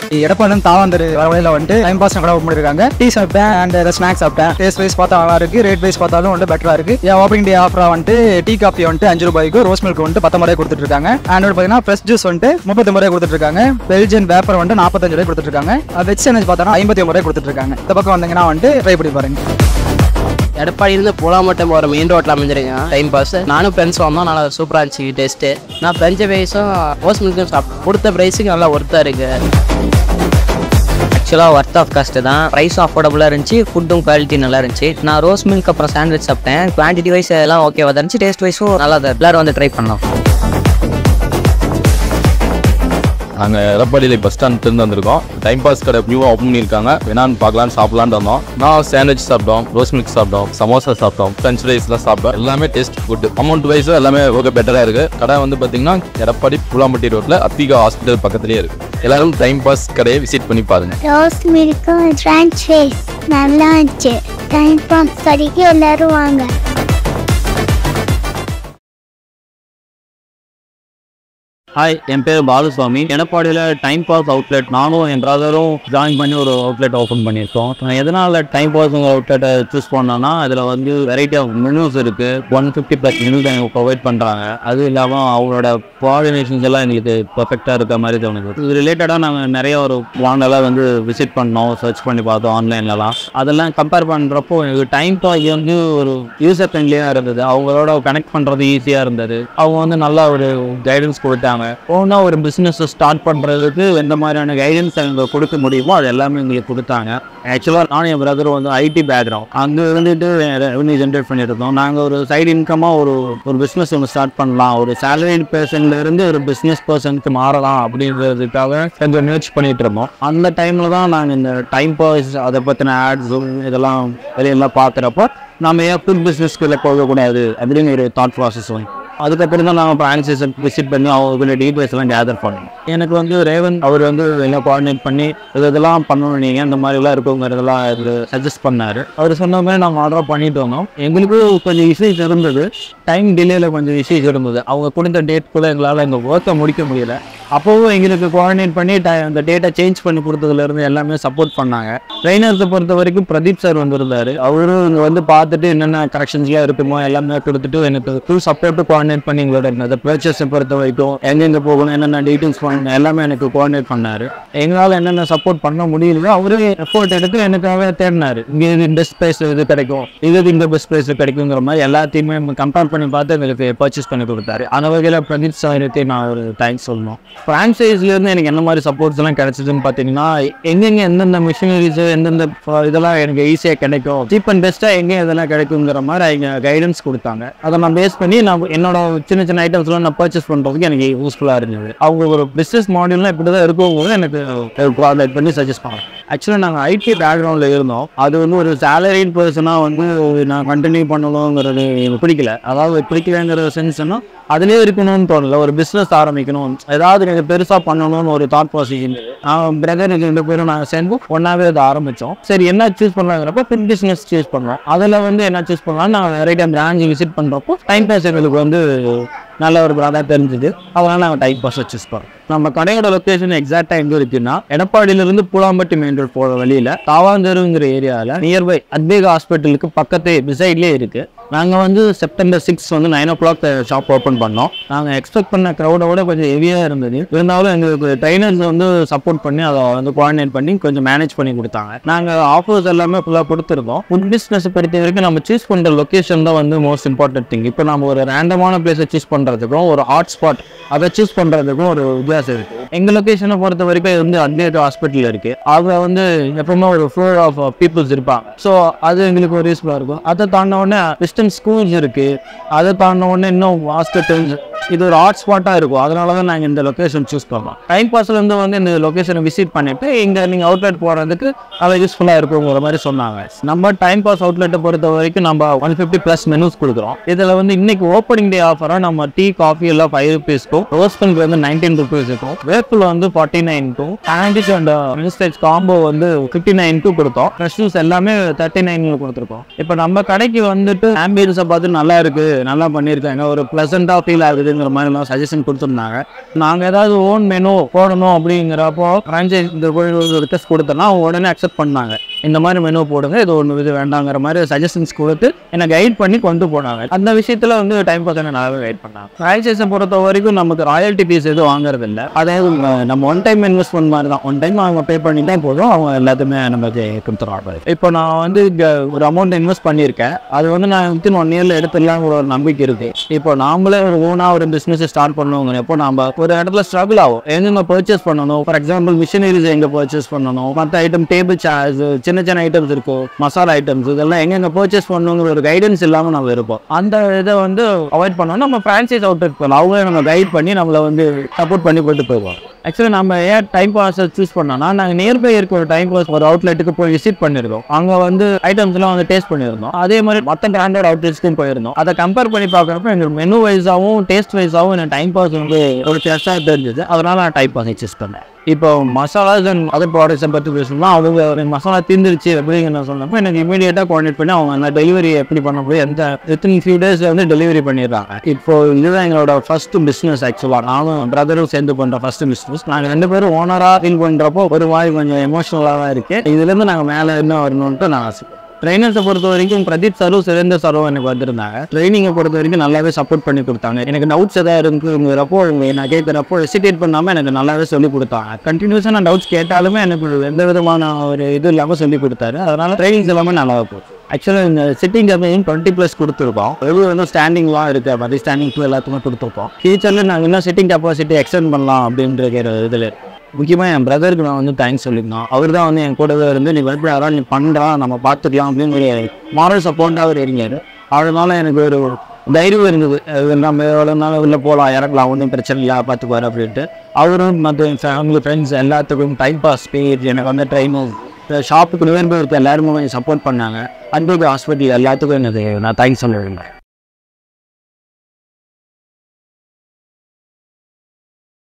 எடப்பாடி தாவாந்தர் வர வழியில் வந்துட்டு டைம் பாஸ் கடை ஓப்பன் பண்ணிருக்காங்க டீ சாப்பிட்டேன் அண்ட் ஸ்நாக்ஸ் சாப்பிட்டேன் டேஸ்ட் வைஸ் பார்த்தா நல்லா இருக்கு ரேட் வைஸ் பார்த்தாலும் வந்து பெட்டரா இருக்கு என் ஓப்பனிங் டே ஆஃபரா வந்துட்டு டீ காஃபி வந்துட்டு அஞ்சு ரூபாய்க்கு ரோஸ் மில்க் வந்துட்டு பத்தொன்பது ரூபாய் கொடுத்துட்டு இருக்காங்க அண்ட் வந்து பார்த்தீங்கன்னா ஃப்ரெஷ் ஜூஸ் வந்துட்டு முப்பத்தி ரூபாய் கொடுத்துட்டு இருக்காங்க பெல்ஜியன் வேப்பர் வந்துட்டு நாற்பத்தஞ்சு ரூபாய் கொடுத்துட்டு இருக்காங்க வெஜ் சேனல் பார்த்தோன்னா ஐம்பத்தி ஒன்பது ரூபாய் கொடுத்துட்டு இருக்காங்க இந்த பக்கம் வந்தீங்கன்னா வந்துட்டு ட்ரை பண்ணி பாருங்க எடப்பாடியிலேருந்து புலாமட்டம் போகிற மெயின் ரோட்டில் அமைஞ்சிருக்கேன் டைம் பாஸ் நானும் ஃப்ரெண்ட்ஸ் வந்தோம் நல்லா சூப்பராக இருந்துச்சு டேஸ்ட்டு நான் ஃப்ரெஞ்சு ரைஸும் ரோஸ் மில்க்கும் சாப்பிட்டேன் கொடுத்த ப்ரைஸுக்கு நல்லா ஒர்த்தாக இருக்குது ஆக்சுவலாக ஒர்த் ஆஃப் காஸ்ட்டு தான் ப்ரைஸ் அஃபோர்டபுளாக இருந்துச்சு ஃபுட்டும் குவாலிட்டி நல்லா இருந்துச்சு நான் ரோஸ் மில்க் அப்புறம் சாண்ட்விச் சாப்பிட்டேன் குவான்டிட்டி வைஸ் எல்லாம் ஓகேவா தான் இருந்துச்சு டேஸ்ட் வைஸும் நல்லா தான் எல்லாரும் வந்து ட்ரை பண்ணலாம் நாங்கள் எடப்பாடியில் பஸ் ஸ்டாண்ட் இருந்து வந்திருக்கோம் டைம் பாஸ் கடை நியூவாக ஓப்பன் பண்ணியிருக்காங்க வேணான்னு பார்க்கலான்னு சாப்பிடலான்னு வந்தோம் நான் சாண்ட்விச் சாப்பிட்டோம் ரோஸ் மில்க் சாப்பிட்டோம் சமோசா சாப்பிட்டோம் ஃப்ரெஞ்ச் ஃப்ரைஸ்லாம் சாப்பிட்டோம் எல்லாமே டேஸ்ட் ஃபுட் அமௌண்ட் வைஸும் எல்லாமே ஓகே பெட்டராக இருக்குது கடை வந்து பார்த்தீங்கன்னா எடப்பாடி புலாம்பட்டி ரோட்டில் அத்திகா ஹாஸ்பிட்டல் பக்கத்துலேயே இருக்குது எல்லாரும் டைம் பாஸ் கடையை விசிட் பண்ணி பாருங்க ரோஸ் மில்க்கும் ஃப்ரெஞ்ச் ஃப்ரைஸ் நல்லா இருந்துச்சு டைம் பாஸ் கடைக்கு எல்லாரும் வாங்க ஹாய் என் பேர் பாலுசாமி எடப்பாடியில் டைம் பாஸ் அவுட்லெட் நானும் என் ப்ரதரும் ஜாயின் பண்ணி ஒரு அவுட்லெட் ஓப்பன் பண்ணியிருக்கோம் நான் எதனால் டைம் பாஸ் அவுட்லெட்டை சூஸ் பண்ணேன்னா அதில் வந்து வெரைட்டி ஆஃப் மெனூஸ் இருக்குது ஒன் ஃபிஃப்டி ப்ளஸ் மெனூஸ் எனக்கு ப்ரொவைட் பண்ணுறாங்க அது இல்லாமல் அவங்களோட கோஆர்டினேஷன்ஸ் எல்லாம் எங்களுக்கு பர்ஃபெக்டாக இருக்க மாதிரி தோணுது இது ரிலேட்டடாக நாங்கள் நிறைய ஒரு பிராண்டெல்லாம் வந்து விசிட் பண்ணோம் சர்ச் பண்ணி பார்த்தோம் ஆன்லைன்லலாம் அதெல்லாம் கம்பேர் பண்ணுறப்போ எங்களுக்கு டைம் பாஸ் வந்து ஒரு யூசர் ஃப்ரெண்ட்லியாக இருந்தது அவங்களோட கனெக்ட் பண்ணுறது ஈஸியாக இருந்தது அவங்க வந்து நல்லா ஒரு கைடன்ஸ் கொடுத்தாங்க ஓனா ஒரு பிஸ்னஸ் ஸ்டார்ட் பண்ணுறதுக்கு எந்த மாதிரியான கைடன்ஸ் அவங்க கொடுக்க முடியுமோ அது எல்லாமே எங்களுக்கு கொடுத்தாங்க ஆக்சுவலாக நானும் என் பிரதர் வந்து ஐடி பேக்ரவுண்ட் அங்கே இருந்துட்டு ரெவன்யூ ஜென்ரேட் பண்ணிட்டு இருந்தோம் நாங்கள் ஒரு சைடு இன்கமாக ஒரு ஒரு பிஸ்னஸ் ஒன்று ஸ்டார்ட் பண்ணலாம் ஒரு சேலரிட் பர்சன்ல இருந்து ஒரு பிஸ்னஸ் பர்சனுக்கு மாறலாம் அப்படின்றதுக்காக கொஞ்சம் முயற்சி பண்ணிட்டு இருந்தோம் அந்த டைமில் தான் நாங்கள் இந்த டைம் பாஸ் அதை பற்றின ஆட்ஸும் இதெல்லாம் வெளியெல்லாம் பார்க்குறப்போ நம்ம ஏன் ஃபுட் பிஸ்னஸ்க்குள்ளே போகக்கூடாது அப்படின்னு ஒரு தாட் ப்ராசஸ் வந்து அதுக்கப்புறம் தான் நாங்கள் ஃப்ரான்சைஸை விசிட் பண்ணி அவங்க டீட்டெயில்ஸ் எல்லாம் கேதர் பண்ணோம் எனக்கு வந்து ரேவன் அவர் வந்து எல்லாம் கோஆர்டினேட் பண்ணி இது இதெல்லாம் பண்ணணும் நீங்கள் இந்த மாதிரிலாம் இருக்குங்கிறதெல்லாம் இது சஜஸ்ட் பண்ணார் அவர் சொன்ன மாதிரி நாங்கள் ஆர்டர் பண்ணிட்டு வந்தோம் எங்களுக்கு கொஞ்சம் இஷ்யூஸ் இருந்தது டைம் டிலேயில் கொஞ்சம் இஷ்யூஸ் இருந்தது அவங்க கொடுத்த டேட் கூட எங்களால் எங்கள் ஒர்க்கை முடிக்க முடியல அப்போவும் எங்களுக்கு கோஆர்டினேட் பண்ணி ti- அந்த டேட்டை சேஞ்ச் பண்ணி கொடுத்ததுலேருந்து எல்லாமே சப்போர்ட் பண்ணாங்க ட்ரைனர்ஸை பொறுத்த வரைக்கும் பிரதீப் சார் வந்திருந்தாரு அவரும் இங்கே வந்து பார்த்துட்டு என்னென்ன கரெக்ஷன்ஸ்லாம் இருக்குமோ எல்லாமே கொடுத்துட்டு எனக்கு ஃபுல் சப்போர்ட்டு கோஆர்டினேட் பண்ணி எங்களோட இருந்தது பர்ச்சேஸை பொறுத்த வரைக்கும் எங்கெங்கே போகணும் என்னென்ன டீட்டெயில்ஸ் பண்ணணும் எல்லாமே எனக்கு கோஆர்டினேட் பண்ணார் எங்களால் என்னென்ன சப்போர்ட் பண்ண முடியலையோ அவரே எஃபோர்ட் எடுத்து எனக்காக தேடினார் இங்கே இது பெஸ்ட் ப்ரைஸ் இது கிடைக்கும் இது இந்த பெஸ்ட் ப்ரைஸ் கிடைக்குங்கிற மாதிரி எல்லாத்தையுமே கம்பேர் பண்ணி பார்த்து எங்களுக்கு பர்ச்சேஸ் பண்ணி கொடுத்தாரு அந்த வகையில் பிரதீப் சாருக்கு நான் ஒரு தேங்க்ஸ் சொல்லணும் ஃப்ரான்ச்சைஸ்லேருந்து எனக்கு என்ன மாதிரி சப்போர்ட்ஸ் எல்லாம் கிடைச்சதுன்னு பார்த்தீங்கன்னா எங்கெங்கே எந்தெந்த மிஷினரிஸ் எந்தெந்த ப- இதெல்லாம் எனக்கு ஈஸியாக கிடைக்கும் சீப் அண்ட் பெஸ்ட்டாக எங்கே இதெல்லாம் கிடைக்குங்கிற மாதிரி அவங்க கைடன்ஸ் கொடுத்தாங்க அதை நான் பேஸ் பண்ணி நான் என்னோட சின்ன சின்ன ஐட்டம்ஸ்லாம் நான் பர்ச்சேஸ் பண்ணுறதுக்கு எனக்கு யூஸ்ஃபுல்லாக இருந்தது அவங்க ஒரு பிஸ்னஸ் மாடல்லாம் இப்படி தான் இருக்கும்போது எனக்கு கோஆர்டினேட் பண்ணி சஜஸ்ட் பண்ணாங்க ஆக்சுவலாக நாங்கள் ஐடி பேக்ரவுண்டில் இருந்தோம் அது வந்து ஒரு சேலரிட் பர்சனாக வந்து நான் கண்டினியூ பண்ணணுங்கிறது எனக்கு பிடிக்கல அதாவது பிடிக்கலங்கிற சென்ஸ்னா அதுலேயே இருக்கணும்னு தோணல ஒரு பிஸ்னஸ் ஆரம்பிக்கணும் ஏதாவது எனக்கு பெருசாக பண்ணணும்னு ஒரு தாட் ப்ராசஸ் நான் பிரதர் ரெண்டு பேரும் நாங்கள் சேர்ந்து ஒன்றாவே அதை ஆரம்பித்தோம் சரி என்ன சூஸ் பண்ணலாங்கிறப்ப ஃபிட் பிஸ்னஸ் சூஸ் பண்ணோம் அதில் வந்து என்ன சூஸ் பண்ணலாம் நான் ரைட் அந்த பிரான்ச் விசிட் பண்ணுறப்போ டைம் பாஸ் எங்களுக்கு வந்து நல்ல ஒரு பிராண்டாக தெரிஞ்சுது அதனால நாங்கள் டைம் பாஸ் சூஸ் பண்ணோம் நம்ம கடையோட லொக்கேஷன் எக்ஸாக்டாக எங்கே இருக்குன்னா எடப்பாடியிலிருந்து பூலாம்பட்டி மெயின் ரோட் போகிற வழியில் தாவாந்தருங்கிற ஏரியாவில் நியர்பை அத்வேகா ஹாஸ்பிட்டலுக்கு பக்கத்தே பிசைட்லேயே இருக்குது நாங்கள் வந்து செப்டம்பர் சிக்ஸ் வந்து nine o'clock shop open பண்ணோம் நாங்கள் எக்ஸ்பெக்ட் பண்ண க்ரௌடை விட கொஞ்சம் ஹெவியாக இருந்தது இருந்தாலும் எங்களுக்கு ட்ரைனர்ஸ் வந்து சப்போர்ட் பண்ணி அதை வந்து கோஆர்டினேட் பண்ணி கொஞ்சம் மேனேஜ் பண்ணி கொடுத்தாங்க நாங்கள் ஆஃபர்ஸ் எல்லாமே ஃபுல்லாக கொடுத்துருந்தோம் ஃபுட் பிஸ்னஸ் பொறுத்த வரைக்கும் நம்ம சூஸ் பண்ணுற லொக்கேஷன் தான் வந்து மோஸ்ட் இம்பார்ட்டன்ட் திங் இப்போ நம்ம ஒரு ரேண்டமான பிளேஸை சூஸ் பண்ணுறதுக்கும் ஒரு ஹாட் ஸ்பாட் அதை சூஸ் பண்ணுறதுக்கும் ஒரு வித்தியாசம் இருக்குது எங்கள் லொக்கேஷனை பொறுத்த வரைக்கும் இது வந்து அட்மிட் ஹாஸ்பிட்டல் இருக்குது அவங்க வந்து எப்பவுமே ஒரு ஃப்ளோர் ஆஃப் பீப்புள்ஸ் இருப்பாங்க ஸோ அது எங்களுக்கு ஒரு யூஸ்ஃபுல்லாக இருக்கும் அதை தாண்டின உடனே வெஸ்டர்ன் ஸ்கூல்ஸ் இருக்குது அதை தாண்டின உடனே இன்னும் ஹாஸ்பிட்டல்ஸ் இது ஒரு ஹாட் ஸ்பாட்டாக இருக்கும் அதனால தான் நாங்கள் இந்த லொக்கேஷன் சூஸ் பண்ணோம் டைம் பாஸ்லேருந்து வந்து இந்த லொக்கேஷனை விசிட் பண்ணிட்டு இங்கே நீங்கள் அவுட்லெட் போகிறதுக்கு அது யூஸ்ஃபுல்லாக இருக்குங்கிற மாதிரி சொன்னாங்க நம்ம டைம் பாஸ் அவுட்லெட்டை பொறுத்த வரைக்கும் நம்ம ஒன் ஃபிஃப்டி ப்ளஸ் மெனூஸ் கொடுக்குறோம் இதில் வந்து இன்னைக்கு ஓப்பனிங் டே ஆஃபராக நம்ம டீ காஃபி எல்லாம் ஃபைவ் ருபீஸ்க்கும் ரோஸ் மில்க் வந்து நைன்டீன் ருபீஸ் இருக்கும் வேப்பிள் வந்து ஃபார்ட்டி நைன்க்கும் சாண்ட்விச் அண்ட் மினிஸ்டேஜ் காம்போ வந்து ஃபிஃப்டி நைன்க்கு கொடுத்தோம் ஃப்ரெஷ் ஜூஸ் எல்லாமே தேர்ட்டி நைன்ல கொடுத்துருக்கோம் இப்போ நம்ம கடைக்கு வந்துட்டு ஆம்பியன்ஸை பார்த்து நல்லா இருக்கு நல்லா பண்ணியிருக்காங்க ஒரு ப்ளசண்ட்டாக ஃபீல் ஆகுது அப்படிங்கிற மாதிரிலாம் சஜஷன் கொடுத்துருந்தாங்க நாங்கள் ஏதாவது ஓன் மெனு போடணும் அப்படிங்கிறப்போ ஃப்ரான்ச்சைஸ் இந்த கோயில் ரிக்வஸ்ட் கொடுத்தோன்னா அவங்க உடனே அக்செப்ட் பண்ணாங்க இந்த மாதிரி மெனு போடுங்க இது ஒன்று இது வேண்டாங்கிற மாதிரி சஜஷன்ஸ் கொடுத்து என்னை கைட் பண்ணி கொண்டு போனாங்க அந்த விஷயத்தில் வந்து டைம் பாஸ் என்ன நல்லாவே கைட் பண்ணாங்க ஃப்ரான்ச்சைஸை பொறுத்த வரைக்கும் நமக்கு ராயல்ட்டி ஃபீஸ் எதுவும் வாங்குறது இல்லை அதாவது நம்ம- நம்ம ஒன் டைம் இன்வெஸ்ட்மெண்ட் மாதிரி தான் ஒன் டைம் அவங்க பே பண்ணிட்டா போதும் அவங்க எல்லாத்தையுமே நமக்கு கொடுத்துருவாங்க இப்போ நான் வந்து இங்கே ஒரு அமௌண்ட் இன்வெஸ்ட் பண்ணியிருக்கேன் அது வந்து நான் வித்தின் ஒன் இயரில் எடுத்துடலாம் ஒரு நம்பிக்கை இருக்கு இப்போ நாமளே ஒரு ஓனாக ஒரு பிஸ்னஸ் ஸ்டார்ட் பண்ணுவோங்கிறப்போ நம்ம ஒரு இடத்துல ஸ்ட்ரகிள் ஆகும் எங்கெங்க பர்ச்சேஸ் பண்ணணும் ஃபார் எக்ஸாம்பிள் மிஷினரிஸ் எங்கே பர்ச்சேஸ் பண்ணணும் மற்ற ஐட்டம் டேபிள் சேர்ஸ் சின்ன சின்ன ஐட்டம்ஸ் இருக்கும் மசாலா ஐட்டம்ஸ் இதெல்லாம் எங்கெங்க பர்ச்சேஸ் பண்ணணுங்கிற ஒரு கைடன்ஸ் இல்லாமல் நம்ம இருப்போம் அந்த இதை வந்து அவாய்ட் பண்ணோம் நம்ம ஃப்ரான்ச்சைஸ் அவுட்லெட் போகலாம் அவங்க நம்ம கைட் பண்ணி நம்மளை வந்து சப்போர்ட் பண்ணி கொண்டு போயிடுவோம் ஆக்சுவலி நம்ம ஏன் டைம் பாஸை சூஸ் பண்ணோம்னா நாங்கள் நியர்பை இருக்க ஒரு டைம் பாஸ் ஒரு அவுட்லெட்டுக்கு போய் விசிட் பண்ணியிருக்கோம் அங்கே வந்து ஐட்டம்ஸ்லாம் வந்து டேஸ்ட் பண்ணியிருந்தோம் அதே மாதிரி மற்ற பிராண்டட் அவுட்லெட்ஸ்க்கும் போயிருந்தோம் அதை கம்பேர் பண்ணி பார்க்குறப்ப எங்களுக்கு மெனு வைஸாகவும் டேஸ்ட் வைஸாகவும் எனக்கு டைம் பாஸ் வந்து ஒரு டேஸ்ட்டாக தெரிஞ்சது அதனால நான் டைம் பாஸ் சூஸ் பண்ணேன் இப்போ மசாலாஸ் அண்ட் அதர் ப்ராடக்ட்ஸை பற்றி பேசணும்னா அவங்க ஒரு மசாலா தீர்ந்துருச்சு அப்படிங்கிற சொன்னப்போ எனக்கு இமீடியட்டாக கோஆர்டினேட் பண்ணி அவங்க அந்த டெலிவரி எப்படி பண்ண முடியும் எந்த வித்தின் ஃபியூ டேஸ் வந்து டெலிவரி பண்ணிடுறாங்க இப்போ இதுதான் எங்களோட ஃபர்ஸ்ட் பிஸ்னஸ் ஆக்சுவலாக நானும் பிரதரும் சேர்ந்து பண்ணுற ஃபர்ஸ்ட் பிஸ்னஸ் நாங்கள் ரெண்டு பேரும் ஓனராக ஃபீல் பண்ணுறப்போ ஒரு மாதிரி கொஞ்சம் எமோஷனலாக தான் இருக்குது இதுலேருந்து நாங்கள் மேலே என்ன வரணுன்ட்டு நான் ஆசை ட்ரைனர்ஸை பொறுத்த வரைக்கும் பிரதீப் சாரும் சுரேந்தர் சாரும் எனக்கு வந்திருந்தாங்க ட்ரைனிங்கை பொறுத்த வரைக்கும் நல்லாவே சப்போர்ட் பண்ணி கொடுத்தாங்க எனக்கு டவுட்ஸ் எதாவது இருக்குங்கிறப்போ அவங்க நான் கேட்குறப்போ ஹெசிடேட் பண்ணாமல் எனக்கு நல்லாவே சொல்லி கொடுத்தாங்க கண்டினியூஸாக நான் டவுட்ஸ் கேட்டாலுமே எனக்கு எந்த விதமான ஒரு இது இல்லாமல் சொல்லி கொடுத்தாரு அதனால ட்ரைனிங்ஸ் எல்லாமே நல்லா போச்சு ஆக்சுவலாக இந்த சிட்டிங் கம்பெனி டுவெண்ட்டி ப்ளஸ் கொடுத்துருக்கோம் வெளியே வந்து ஸ்டாண்டிங்லாம் இருக்குது மாதிரி ஸ்டாண்டிங் டூ எல்லாத்துக்குமே கொடுத்துருக்கோம் ஃபியூச்சரில் நாங்கள் இன்னும் சிட்டிங் கெப்பாசிட்டி எக்ஸ்டெண்ட் பண்ணலாம் அப்படின்ற ஒரு இதில் முக்கியமாக என் பிரதருக்கு நான் வந்து தேங்க்ஸ் சொல்லியிருந்தோம் அவர் தான் வந்து என் கூடவே இருந்து நீ பயப்படாதா நீ பண்ணுறா நம்ம பார்த்துக்கலாம் அப்படின்னு ஒரு மாரல் சப்போர்ட்டாக அவர் இருngaரு அதனால எனக்கு ஒரு தைரியம் இருந்தது அது நம்ம எவ்வளோ நாள் உள்ளே போகலாம் இறக்கலாம் ஒன்றும் பிரச்சனை இல்லை பார்த்துக்குவார் அப்படின்ட்டு அவரும் மற்ற ஃபேமிலி ஃப்ரெண்ட்ஸ் எல்லாத்துக்கும் டைம் பாஸ் பேஜ் எனக்கு வந்து ட்ரைனும் ஷாப்புக்கு நியர்பை இருக்க எல்லாருமே கொஞ்சம் சப்போர்ட் பண்ணாங்க அன்பு ஹாஸ்பிட்டல் எல்லாத்துக்கும் எனக்கு நான் தேங்க்ஸ் சொல்லியிருந்தேன்